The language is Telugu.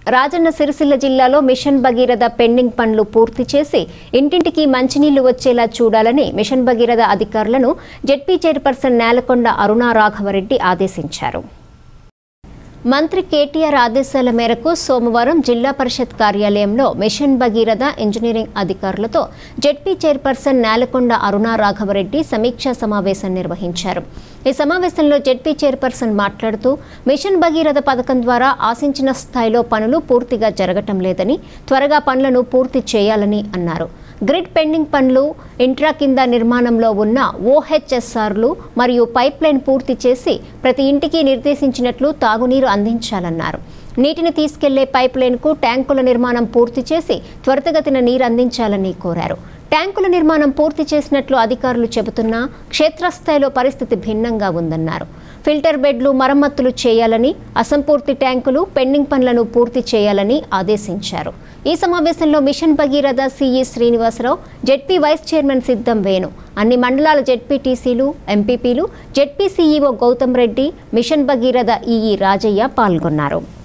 రాజన్న సిరిసిల్ల జిల్లాలో మిషన్ భగీరథ పెండింగ్ పనులు పూర్తి చేసి ఇంటింటికి మంచినీళ్లు వచ్చేలా చూడాలని మిషన్ భగీరథ అధికారులను జెడ్పీ చైర్పర్సన్ నేలకొండ అరుణా రాఘవరెడ్డి ఆదేశించారు మంత్రి కేటీఆర్ ఆదేశాల మేరకు సోమవారం జిల్లా పరిషత్ కార్యాలయంలో మిషన్ భగీరథ ఇంజనీరింగ్ అధికారులతో జెడ్పీ చైర్పర్సన్ నేలకొండ అరుణా రాఘవరెడ్డి సమీక్షా సమావేశం నిర్వహించారు ఈ సమావేశంలో జెడ్పీ చైర్పర్సన్ మాట్లాడుతూ మిషన్ భగీరథ పథకం ద్వారా ఆశించిన స్థాయిలో పనులు పూర్తిగా జరగటం లేదని త్వరగా పనులను పూర్తి చేయాలని అన్నారు గ్రిడ్ పెండింగ్ పనులు ఇంట్రా కింద నిర్మాణంలో ఉన్న ఓహెచ్ఎస్ఆర్లు మరియు పైప్ లైన్ పూర్తి చేసి ప్రతి ఇంటికి నిర్దేశించినట్లు తాగునీరు అందించాలన్నారు నీటిని తీసుకెళ్లే పైప్ లైన్కు ట్యాంకుల నిర్మాణం పూర్తి చేసి త్వరితగతిన నీరు అందించాలని కోరారు ట్యాంకుల నిర్మాణం పూర్తి చేసినట్లు అధికారులు చెబుతున్నా క్షేత్రస్థాయిలో పరిస్థితి భిన్నంగా ఉందన్నారు ఫిల్టర్ బెడ్లు మరమ్మతులు చేయాలని అసంపూర్తి ట్యాంకులు పెండింగ్ పనులను పూర్తి చేయాలని ఆదేశించారు ఈ సమావేశంలో machine Bhagiratha CE Srinivasarao ZP vice chairman సిద్ధం వేణు అన్ని మండలాల జెడ్పీటీసీలు ఎంపీపీలు ZP CEO Gautam Reddy machine Bhagiratha EE Rajaiah పాల్గొన్నారు